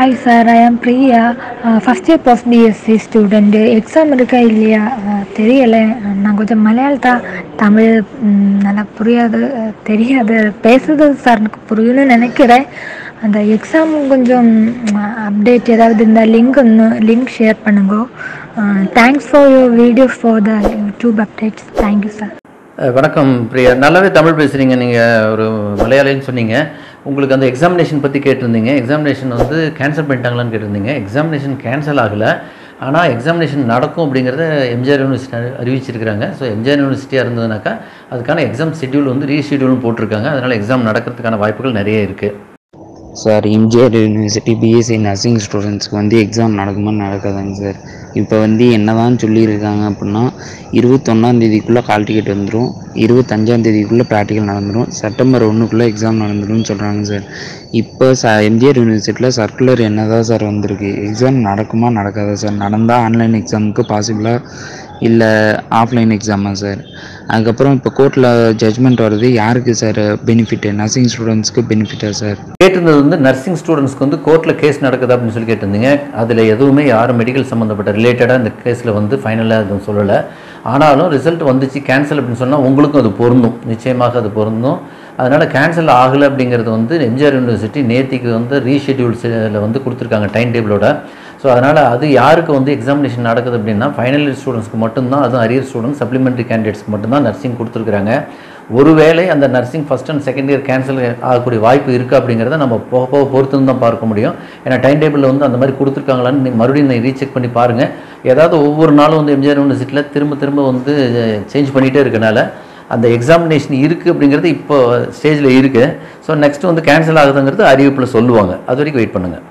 Hi sir I am Priya first year post BSc student exam இருக்கா இல்லையா அஹ், தெரியலை நான் கொஞ்சம் மலையாளத்தா தமிழ் ம், நல்லா புரியாது அஹ், தெரியாது பேசுறது சார் எனக்கு புரியும்னு நினைக்கிறேன் அந்த எக்ஸாம் கொஞ்சம் அப்டேட் ஏதாவது இருந்தால் லிங்க் ஒன்று லிங்க் ஷேர் பண்ணுங்க thanks for your video for the YouTube updates thank you sir அஹ் வணக்கம் பிரியா நல்லாவே தமிழ் பேசுகிறீங்க நீங்கள் ஒரு மலையாளின்னு சொன்னீங்க உங்களுக்கு அந்த எக்ஸாமினேஷன் பற்றி கேட்டிருந்தீங்க எக்ஸாமினேஷன் வந்து கேன்சல் பண்ணிட்டாங்களான்னு கேட்டிருந்தீங்க எக்ஸாமினேஷன் கேன்சல் ஆகலை ஆனால் எக்ஸாமினேஷன் நடக்கும் அப்படிங்கிறத எம்ஜிஆர் யூனிவர்சிட்டி அறி- அறிவிச்சிருக்கிறாங்க ஸோ எம்ஜிஆர் யூனிவர்சிட்டியாக இருந்ததுனாக்கா அதுக்கான எக்ஸாம் ஷெட்யூல் வந்து ரீஷெட்யூலும் போட்டிருக்காங்க அதனால் எக்ஸாம் நடக்கிறதுக்கான வாய்ப்புகள் நிறைய இருக்குது sir MGR university BSc nursing ஸ்டூடெண்ட்ஸ்க்கு வந்து எக்ஸாம் நடக்குமா நடக்காதாங்க சார் இப்போ வந்து என்ன தான் சொல்லியிருக்காங்க அப்படின்னா இருபத்தொன்னாந்தேதிக்குள்ளே கால் டிக்கெட் வந்துடும் இருபத்தஞ்சாந்தேதிக்குள்ளே ப்ராக்டிக்கல் நடந்துடும் செப்டம்பர் ஒன்றுக்குள்ளே எக்ஸாம் நடந்துடும்னு சொல்கிறாங்க சார் இப்போ ச எம்ஜிஆர் யூனிவர்சிட்டியில் சர்க்குலர் என்ன தான் சார் வந்திருக்கு எக்ஸாம் நடக்குமா நடக்காதா சார் நடந்தால் ஆன்லைன் எக்ஸாமுக்கு பாசிபிளாக இல்லை ஆஃப்லைன் எக்ஸாமா சார் அதுக்கப்புறம் இப்போ கோர்ட்டில் ஜட்ஜ்மெண்ட் வருது யாருக்கு சார் பெனிஃபிட்டு நர்சிங் ஸ்டூடெண்ட்ஸ்க்கு பெனிஃபிட்டா சார் கேட்டிருந்தது வந்து நர்சிங் ஸ்டூடெண்ட்ஸ்க்கு வந்து கோர்ட்டில் கேஸ் நடக்குது அப்படின்னு சொல்லி கேட்டிருந்தீங்க அதில் எதுவுமே யாரும் மெடிக்கல் சம்மந்தப்பட்ட ரிலேட்டடாக இந்த கேஸில் வந்து ஃபைனலாக எதுவும் சொல்லலை ஆனாலும் ரிசல்ட் வந்துச்சு கேன்சல் அப்படின்னு சொன்னால் உங்களுக்கும் அது பொருந்தும் நிச்சயமாக அது பொருந்தும் அதனால் கேன்சல் ஆகலை அப்படிங்கிறது வந்து எம்ஜிஆர் யூனிவர்சிட்டி நேத்திக்கு வந்து ரீஷெட்யூல்ஸில் வந்து கொடுத்துருக்காங்க டைம் டேபிளோட ஸோ அதனால் அது யாருக்கு வந்து எக்ஸாமினேஷன் நடக்குது அப்படின்னா ஃபைனல் இயர் ஸ்டூடெண்ட்ஸ்க்கு மட்டும்தான் அதுவும் அரியர் ஸ்டூடெண்ட்ஸ் சப்ளிமெண்ட்ரி கேண்டிடேட்ஸ்க்கு மட்டும்தான் நர்சிங் கொடுத்துருக்குறாங்க ஒருவேளை அந்த nursing first and second year cancel ஆகக்கூடிய வாய்ப்பு இருக்குது அப்படிங்கிறத நம்ம போக போக பொறுத்து தான் பார்க்க முடியும் ஏன்னா டைம் டேபிளில் வந்து அந்த மாதிரி கொடுத்துருக்காங்களான்னு நீ மறுபடியும் நீ ரீசெக் பண்ணி பாருங்கள் ஏதாவது ஒவ்வொரு நாளும் வந்து எம்ஜிஆர் யூனிவர்சிட்டியில் திரும்ப திரும்ப வந்து சேஞ்ச் பண்ணிகிட்டே இருக்கனால அந்த எக்ஸாமினேஷன் இருக்குது அப்படிங்கிறது இப்போ ஸ்டேஜில் இருக்குது ஸோ நெக்ஸ்ட் வந்து கேன்சல் ஆகுதுங்கிறது அறிவிப்பில் சொல்லுவாங்க அது வரைக்கும் வெயிட் பண்ணுங்கள்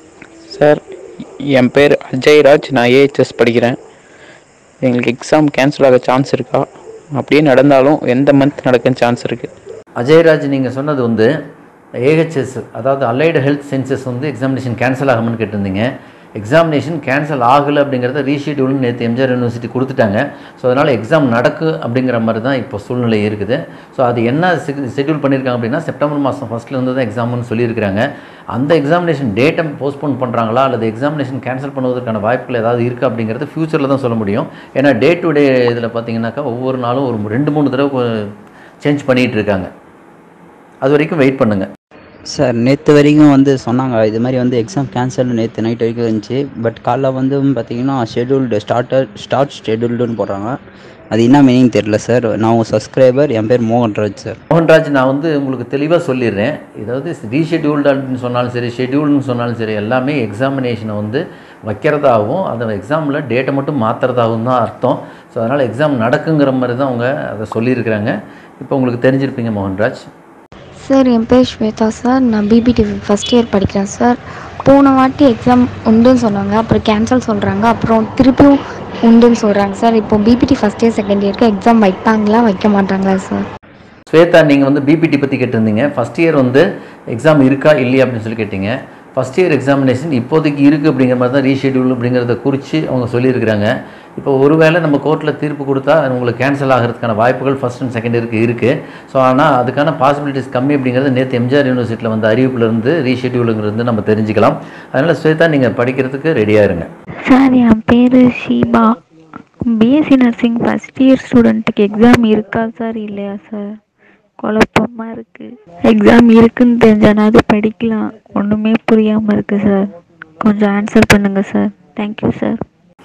சார் என் பேர் அஜய்ராஜ் நான் ஏஹெச்எஸ் படிக்கிறேன் எங்களுக்கு எக்ஸாம் கேன்சல் ஆக சான்ஸ் இருக்கா அப்படியே நடந்தாலும் எந்த மந்த் நடக்க சான்ஸ் இருக்குது அஜயராஜ் நீங்கள் சொன்னது வந்து ஏஹெச்எஸ் அதாவது அலைடு ஹெல்த் சென்சஸ் வந்து எக்ஸாமினேஷன் கேன்சல் ஆகும்னு கேட்டிருந்தீங்க எக்ஸாமினேஷன் கேன்சல் ஆகலை அப்படிங்கிறத ரீஷெட்யூல்னு நேற்று எம்ஜிஆர் யூனிவர்சிட்டி கொடுத்துட்டாங்க ஸோ அதனால் எக்ஸாம் நடக்கு அப்படிங்கிற மாதிரி தான் இப்போ சூழ்நிலை இருக்குது ஸோ அது என்ன ஷெட்யூல் பண்ணியிருக்காங்க அப்படின்னா செப்டம்பர் மாதம் ஃபஸ்ட்லேருந்து தான் எக்ஸாம்னு சொல்லியிருக்கிறாங்க அந்த எக்ஸாமினேஷன் டேட்டை போஸ்ட்போன் பண்ணுறாங்களா அல்லது எக்ஸாமினேஷன் கேன்சல் பண்ணுவதற்கான வாய்ப்புகள் ஏதாவது இருக்குது அப்படிங்கிறது ஃப்யூச்சரில் தான் சொல்ல முடியும் ஏன்னா டே டு டே இதில் பார்த்தீங்கன்னாக்கா ஒவ்வொரு நாளும் ஒரு ரெண்டு மூணு தடவை சேஞ்ச் பண்ணிகிட்டு இருக்காங்க அது வரைக்கும் வெயிட் பண்ணுங்கள் சார் நேற்று வரைக்கும் வந்து சொன்னாங்க இது மாதிரி வந்து எக்ஸாம் கேன்சல் நேற்று நைட் வரைக்கும் இருந்துச்சு பட் காலைல வந்து பார்த்தீங்கன்னா ஷெட்யூல்டு ஸ்டார்டர் ஸ்டார்ட் ஷெட்யூல்டுன்னு போடுறாங்க அது என்ன மீனிங் தெரில சார் நான் உங்கள் சப்ஸ்கிரைபர் என் பேர் மோகன்ராஜ் சார் மோகன்ராஜ் நான் வந்து உங்களுக்கு தெளிவாக சொல்லிடுறேன் இதாவது ரீஷெட்யூல்டு அப்படின்னு சொன்னாலும் சரி ஷெட்யூல்னு சொன்னாலும் சரி எல்லாமே எக்ஸாமினேஷனை வந்து வைக்கிறதாகவும் அந்த எக்ஸாமில் டேட்டை மட்டும் மாற்றுறதாகவும் தான் அர்த்தம் ஸோ அதனால் எக்ஸாம் நடக்குங்கிற மாதிரி தான் அவங்க அதை சொல்லியிருக்கிறாங்க இப்போ உங்களுக்கு தெரிஞ்சிருப்பீங்க மோகன்ராஜ் சார் என் பேர் ஸ்வேதா சார் நான் பிபிடி ஃபஸ்ட் இயர் படிக்கிறேன் சார் போன வாட்டி எக்ஸாம் உண்டுன்னு சொன்னாங்க அப்புறம் கேன்சல் சொல்கிறாங்க அப்புறம் திருப்பியும் உண்டுன்னு சொல்கிறாங்க சார் இப்போ பிபிடி ஃபஸ்ட் இயர் செகண்ட் இயருக்கு எக்ஸாம் வைப்பாங்களா வைக்க மாட்டாங்களா சார் ஸ்வேதா நீங்கள் வந்து பிபிடி பற்றி கேட்டிருந்தீங்க ஃபஸ்ட் இயர் வந்து எக்ஸாம் இருக்கா இல்லையா அப்படின்னு சொல்லி கேட்டீங்க ஃபஸ்ட் இயர் எக்ஸாமினேஷன் இப்போதைக்கு இருக்குது அப்படிங்கிற மாதிரி தான் ரீஷெட்யூல் அப்படிங்கிறத குறித்து அவங்க சொல்லியிருக்கிறாங்க இப்போ ஒருவேளை நம்ம கோர்ட்டில் தீர்ப்பு கொடுத்தா உங்களுக்கு கேன்சல் ஆகிறதுக்கான வாய்ப்புகள் ஃபஸ்ட் அண்ட் செகண்ட் இயருக்கு இருக்குது ஸோ ஆனால் அதுக்கான பாசிபிலிட்டிஸ் கம்மி அப்படிங்கிறது நேற்று எம்ஜிஆர் யூனிவர்சிட்டியில் வந்து அறிவிப்புலேருந்து ரீஷெட்யூலுங்கிறது நம்ம தெரிஞ்சுக்கலாம் அதனால் ஸ்வேதா நீங்கள் படிக்கிறதுக்கு ரெடியாக இருங்க சார் என் பேர் Sheeba BSc nursing first year ஸ்டூடெண்ட்டுக்கு எக்ஸாம் இருக்கா சார் இல்லையா சார் குழப்பமாக இருக்குது எக்ஸாம் இருக்குன்னு தெரிஞ்சானாவது படிக்கலாம் ஒன்றுமே புரியாமல் இருக்குது சார் கொஞ்சம் ஆன்சர் பண்ணுங்கள் sir thank you sir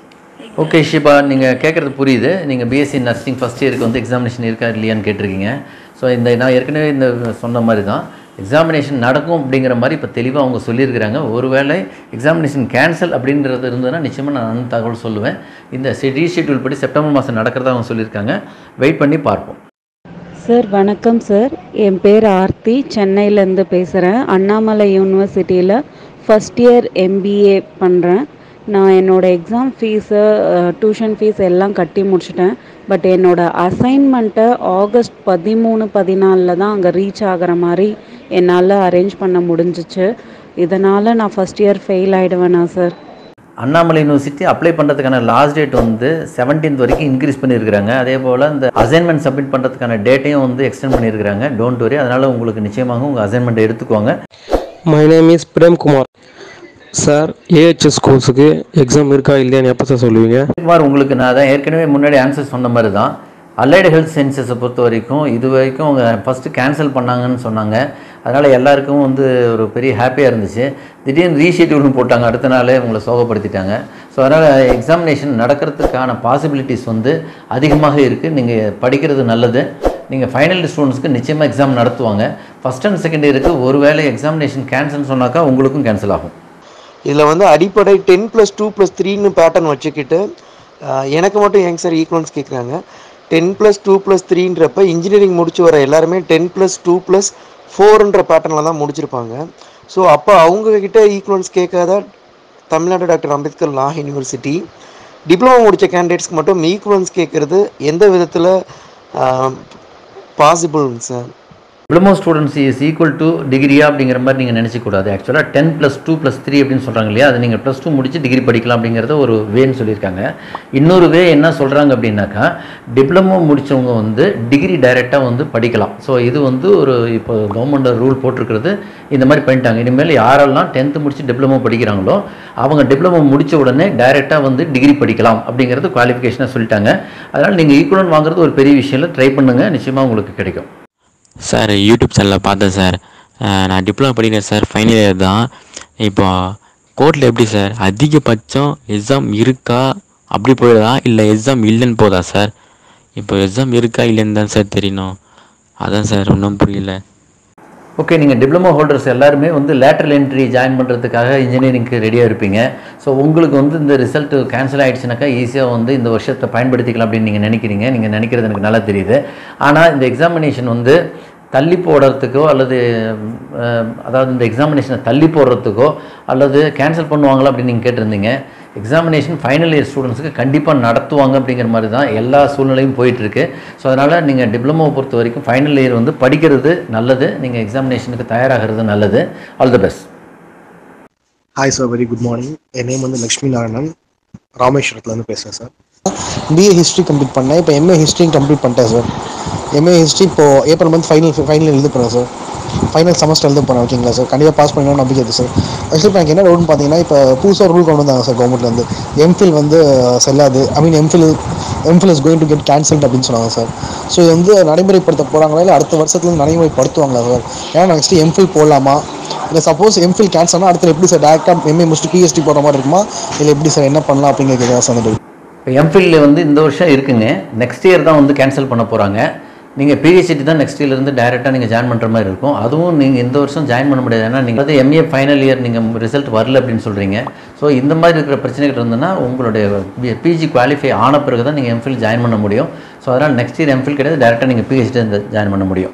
okay Sheeba நீங்கள் கேட்குறது புரியுது நீங்கள் பிஎஸ்சி நர்சிங் ஃபஸ்ட் இயருக்கு வந்து எக்ஸாமினேஷன் இருக்கா இல்லையான்னு கேட்டிருக்கீங்க ஸோ இந்த நான் ஏற்கனவே இந்த சொன்ன மாதிரி தான் எக்ஸாமினேஷன் நடக்கும் அப்படிங்கிற மாதிரி இப்போ தெளிவாக அவங்க சொல்லியிருக்கிறாங்க ஒருவேளை எக்ஸாமினேஷன் கேன்சல் அப்படின்றது இருந்ததுன்னா நிச்சயமாக நான் தகவல் சொல்லுவேன் இந்த ரீஷெட்யூல் படி செப்டம்பர் மாதம் நடக்கிறதா அவங்க சொல்லியிருக்காங்க வெயிட் பண்ணி பார்ப்போம் சார் வணக்கம் சார் என் பேர் ஆர்த்தி சென்னையிலேருந்து பேசுகிறேன் அண்ணாமலை யூனிவர்சிட்டியில் ஃபஸ்ட் இயர் எம்பிஏ பண்ணுறேன் நான் என்னோடய எக்ஸாம் ஃபீஸு டியூஷன் ஃபீஸ் எல்லாம் கட்டி முடிச்சிட்டேன் பட் என்னோடய அசைன்மெண்ட்டை ஆகஸ்ட் பதிமூணு பதினாலில் தான் அங்கே ரீச் ஆகிற மாதிரி என்னால் அரேஞ்ச் பண்ண முடிஞ்சிச்சு இதனால் நான் ஃபஸ்ட் இயர் ஃபெயில் ஆகிடுவேனா சார் அண்ணாமலை யூனிவர்சிட்டி அப்ளை பண்ணுறதுக்கான லாஸ்ட் டேட் வந்து செவன்டீன்த் வரைக்கும் இன்க்ரீஸ் பண்ணியிருக்கிறாங்க அதே போல் இந்த அசைன்மெண்ட் சப்மிட் பண்ணுறதுக்கான டேட்டையும் வந்து எக்ஸ்டெண்ட் பண்ணியிருக்கிறாங்க டோன்ட் வரி அதனால் உங்களுக்கு நிச்சயமாக உங்கள் அசைன்மெண்ட் எடுத்துக்கோங்க My name is Prem Kumar. Sir AHS கோர்ஸுக்கு எக்ஸாம் இருக்கா இல்லையான்னு எப்போ சார் சொல்லுவீங்க குமார் உங்களுக்கு நான் தான் ஏற்கனவே முன்னாடி ஆன்சர் சொன்ன மாதிரி தான் அலைடு ஹெல்த் சயின்சஸை பொறுத்த வரைக்கும் இது வரைக்கும் அவங்க ஃபஸ்ட்டு கேன்சல் பண்ணாங்கன்னு சொன்னாங்க அதனால் எல்லாருக்கும் வந்து ஒரு பெரிய ஹாப்பியாக இருந்துச்சு திடீர்னு ரீஷெட்யூல்னு போட்டாங்க அடுத்த நாளே உங்களை சோகப்படுத்திட்டாங்க ஸோ அதனால் எக்ஸாமினேஷன் நடக்கிறதுக்கான பாசிபிலிட்டிஸ் வந்து அதிகமாக இருக்குது நீங்கள் படிக்கிறது நல்லது நீங்கள் ஃபைனல் ஸ்டூடெண்ட்ஸ்க்கு நிச்சயமாக எக்ஸாம் நடத்துவாங்க ஃபஸ்ட் அண்ட் செகண்ட் இயருக்கு ஒருவேளை எக்ஸாமினேஷன் கேன்சல்னு சொன்னாக்கா உங்களுக்கும் கேன்சல் ஆகும் இதில் வந்து அடிப்படை டென் ப்ளஸ் டூ ப்ளஸ் த்ரீன்னு பேட்டர்ன் வச்சுக்கிட்டு ஆஹ், எனக்கு மட்டும் ஏங்க சார் ஈக்குவலன்ஸ் கேட்குறாங்க டென் ப்ளஸ் டூ ப்ளஸ் த்ரீன்றப்ப இன்ஜினியரிங் முடிச்சு வர எல்லாருமே டென் ப்ளஸ் டூ ப்ளஸ் ஃபோர்ன்ற பேட்டர்னில் தான் முடிச்சிருப்பாங்க ஸோ அப்போ அவங்கக்கிட்ட ஈக்குவலன்ஸ் கேட்காத Tamil Nadu doctor Ambedkar law university diploma முடித்த கேண்டிடேட்ஸ்க்கு மட்டும் ஈக்குவலன்ஸ் கேட்குறது எந்த விதத்தில் பாசிபிள்ங்க sir diploma students is equal to டிகிரியா அப்படிங்கிற மாதிரி நீங்கள் நினச்சிக்கூடாது ஆக்சுவலாக ten plus two plus three அப்படின்னு சொல்கிறாங்க இல்லையா அது நீங்கள் ப்ளஸ் டூ முடிச்சு டிகிரி படிக்கலாம் அப்படிங்கிறத ஒரு வேன்னு சொல்லியிருக்காங்க இன்னொரு வே என்ன சொல்கிறாங்க அப்படின்னாக்கா டிப்ளமோ முடித்தவங்க வந்து டிகிரி டைரெக்டாக வந்து படிக்கலாம் ஸோ இது வந்து ஒரு இப்போ கவர்மெண்ட் ரூல் போட்டிருக்கிறது இந்த மாதிரி பண்ணிட்டாங்க இனிமேல் யாரெல்லாம் டென்த்து முடிச்சு டிப்ளமோ படிக்கிறாங்களோ அவங்க டிப்ளமோ முடித்த உடனே டைரெக்டாக வந்து டிகிரி படிக்கலாம் அப்படிங்கிறது குவாலிஃபிகேஷனாக சொல்லிட்டாங்க அதனால் நீங்கள் ஈக்குவலன் வாங்குறது ஒரு பெரிய விஷயம் இல்லை ட்ரை பண்ணுங்கள் நிச்சயமாக உங்களுக்கு கிடைக்கும் சார் யூடியூப் சேனலில் பார்த்தேன் சார் அஹ் நான் டிப்ளமோ படிக்கிறேன் சார் ஃபைனல் இயர் தான் இப்போ கோர்ட்டில் எப்படி சார் அதிகபட்சம் எக்ஸாம் இருக்கா அப்படி போயிடுதா இல்லை எக்ஸாம் இல்லைன்னு போதா சார் இப்போ எக்ஸாம் இருக்கா இல்லைன்னு தான் சார் தெரியணும் அதான் சார் ஒன்றும் புரியல ஓகே நீங்கள் டிப்ளமோ ஹோல்டர்ஸ் எல்லாருமே வந்து லேட்டரல் என்ட்ரி ஜாயின் பண்ணுறதுக்காக இன்ஜினியரிங்க்கு ரெடியாக இருப்பீங்க ஸோ உங்களுக்கு வந்து இந்த ரிசல்ட் கேன்சல் ஆகிடுச்சுனாக்கா ஈஸியாக வந்து இந்த வருஷத்தை பயன்படுத்திக்கலாம் அப்படின்னு நீங்கள் நினைக்கிறீங்க நீங்கள் நினைக்கிறது எனக்கு நல்லா தெரியுது ஆனால் இந்த எக்ஸாமினேஷன் வந்து தள்ளி போடுறதுக்கோ அல்லது அஹ், அதாவது இந்த எக்ஸாமினேஷனை தள்ளி போடுறதுக்கோ அல்லது கேன்சல் பண்ணுவாங்களா அப்படின்னு நீங்கள் கேட்டிருந்தீங்க எக்ஸாமினேஷன் ஃபைனல் இயர் ஸ்டூடெண்ட்ஸுக்கு கண்டிப்பாக நடத்துவாங்க அப்படிங்கிற மாதிரி தான் எல்லா சூழ்நிலையும் போயிட்டுருக்கு ஸோ அதனால் நீங்கள் டிப்ளமோவை பொறுத்த வரைக்கும் ஃபைனல் இயர் வந்து படிக்கிறது நல்லது நீங்கள் எக்ஸாமினேஷனுக்கு தயாராகிறது நல்லது all the best hi sir very good morning என் நேம் வந்து லக்ஷ்மி நாராயணன் ராமேஸ்வரத்துலேருந்து பேசுகிறேன் சார் பிஏ ஹிஸ்ட்ரி கம்ப்ளீட் பண்ணேன் இப்போ எம்ஏ ஹிஸ்ட்ரியும் கம்ப்ளீட் பண்ணிட்டேன் சார் எம்ஏ ஹிஸ்ட்ரி இப்போ ஏப்ரல் மந்த் ஃபைனல் ஃபைனல் எழுத போகிறேன் சார் ஃபைனல் செமஸ்டர் எழுத போகிறேன் ஓகேங்களா சார் கண்டிப்பாக பாஸ் பண்ணணும்னு நம்பிக்கை இருக்குது சார் ஆக்சுவலி இப்போ எனக்கு என்ன ரூல்னு பார்த்தீங்கன்னா இப்போ புதுசாக ரூல் கொண்டு வந்தாங்க சார் கவர்மெண்ட்லேருந்து எம்ஃபில் வந்து செல்லாது I mean MPhil MPhil is going to get cancelled அப்படின்னு சொன்னாங்க சார் ஸோ இது வந்து நடைமுறைப்படுத்த போகிறாங்களா இல்லை அடுத்த வருஷத்துலேருந்து நடைமுறைப்படுத்துவாங்களா சார் ஏன்னா நெக்ஸ்ட்டு எம்ஃபில் போடலாமா இல்லை சப்போஸ் எம்ஃபில் கேன்சல்னா அடுத்து எப்படி சார் டேரெக்டாக எம்ஏ முடிச்சுட்டு பிஎஸ்டி போடுற மாதிரி இருக்குமா இல்லை எப்படி சார் என்ன பண்ணலாம் அப்படிங்கிறது சார் அந்த இப்போ எம்ஃபில் வந்து இந்த வருஷம் இருக்குங்க நெக்ஸ்ட் இயர் தான் வந்து கேன்சல் பண்ண போகிறாங்க நீங்கள் பிஹெச்டி தான் நெக்ஸ்ட் இயர்லேருந்து டேரெக்டாக நீங்கள் ஜாயின் பண்ணுற மாதிரி இருக்கும் அதுவும் நீங்கள் இந்த வருஷம் ஜாயின் பண்ண முடியாது ஏன்னா நீங்கள் வந்து எம்ஏ ஃபைனல் இயர் நீங்கள் ரிசல்ட் வரல அப்படின்னு சொல்கிறீங்க ஸோ இந்த மாதிரி இருக்கிற பிரச்சனைகள் இருந்ததுன்னா உங்களுடைய பிஜி குவாலிஃபை ஆன பிறகு தான் நீங்கள் எம்ஃபில் ஜாயின் பண்ண முடியும் ஸோ அதனால் நெக்ஸ்ட் இயர் எம்ஃபில் கிடையாது டேரெக்டாக நீங்கள் பிஹெச்டி ஜாயின் பண்ண முடியும்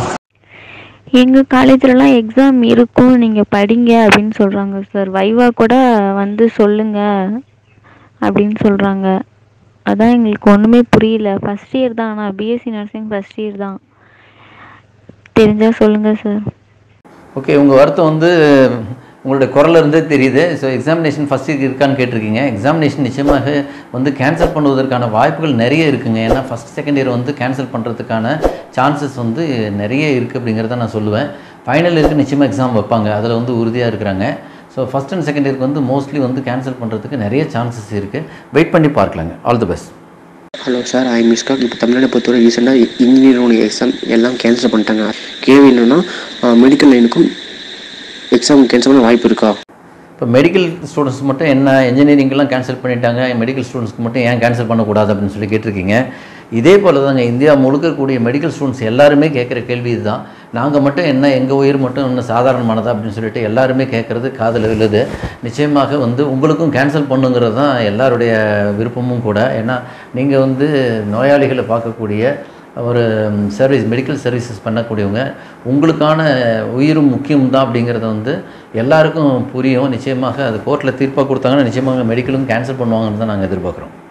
எங்கள் காலேஜ்லலாம் எக்ஸாம் இருக்கும் நீங்கள் படிங்க அப்படின்னு சொல்கிறாங்க சார் வைவா கூட வந்து சொல்லுங்க அப்படின்னு சொல்கிறாங்க அதான் எங்களுக்கு ஒன்றுமே புரியல ஃபஸ்ட் இயர் தான் ஆனால் பிஎஸ்சி நர்சிங் ஃபஸ்ட் இயர் தான் தெரிஞ்சால் சொல்லுங்கள் சார் ஓகே உங்கள் வருத்தம் வந்து உங்களுடைய குரல்ல இருந்தே தெரியுது ஸோ எக்ஸாமினேஷன் ஃபஸ்ட் இயர் இருக்கான்னு கேட்டிருக்கீங்க எக்ஸாமினேஷன் நிச்சயமாக வந்து கேன்சல் பண்ணுவதற்கான வாய்ப்புகள் நிறைய இருக்குங்க ஏன்னா ஃபஸ்ட் செகண்ட் இயர் வந்து கேன்சல் பண்ணுறதுக்கான சான்சஸ் வந்து நிறைய இருக்குது அப்படிங்கிறத நான் சொல்லுவேன் ஃபைனல் இயருக்கு நிச்சயமாக எக்ஸாம் வைப்பாங்க அதில் வந்து உறுதியாக இருக்கிறாங்க ஸோ ஃபஸ்ட் அண்ட் செகண்ட் இயருக்கு வந்து மோஸ்ட்லி வந்து கேன்சல் பண்ணுறதுக்கு நிறைய சான்சஸ் இருக்குது வெயிட் பண்ணி பார்க்கலாங்க all the best hello sir I மிஸ்காக் இப்போ தமிழ்நாடு பொறுத்தவரை ரீசெண்டாக இன்ஜினியரிங் எக்ஸாம் எல்லாம் கேன்சல் பண்ணிட்டாங்க கேள்வி என்னென்னா மெடிக்கல் லைனுக்கும் எக்ஸாம் கேன்சல் பண்ண வாய்ப்பு இருக்கா இப்போ மெடிக்கல் ஸ்டூடெண்ட்ஸ் மட்டும் என்ன இன்ஜினியரிங்லாம் கேன்சல் பண்ணிட்டாங்க மெடிக்கல் ஸ்டூடெண்ட்ஸ்க்கு மட்டும் ஏன் கேன்சல் பண்ணக்கூடாது அப்படின்னு சொல்லி கேட்டிருக்கீங்க இதே போல் தாங்க இந்தியா முழுக்க இருக்கக்கூடிய மெடிக்கல் ஸ்டூடெண்ட்ஸ் எல்லாருமே கேட்குற கேள்வி இதுதான் நாங்கள் மட்டும் என்ன எங்கள் உயிர் மட்டும் இன்னும் சாதாரணமானதா அப்படின்னு சொல்லிட்டு எல்லாருமே கேட்குறது காதில் விழுது நிச்சயமாக வந்து உங்களுக்கும் கேன்சல் பண்ணுங்கிறது தான் எல்லாருடைய விருப்பமும் கூட ஏன்னா நீங்கள் வந்து நோயாளிகளை பார்க்கக்கூடிய ஒரு சர்வீஸ் மெடிக்கல் சர்வீசஸ் பண்ணக்கூடியவங்க உங்களுக்கான உயிரும் முக்கியம் தான் அப்படிங்கிறத வந்து எல்லாருக்கும் புரியும் நிச்சயமாக அது கோர்ட்டில் தீர்ப்பாக கொடுத்தாங்கன்னா நிச்சயமாக மெடிக்கலும் கேன்சல் பண்ணுவாங்கன்னு தான் நாங்கள் எதிர்பார்க்குறோம்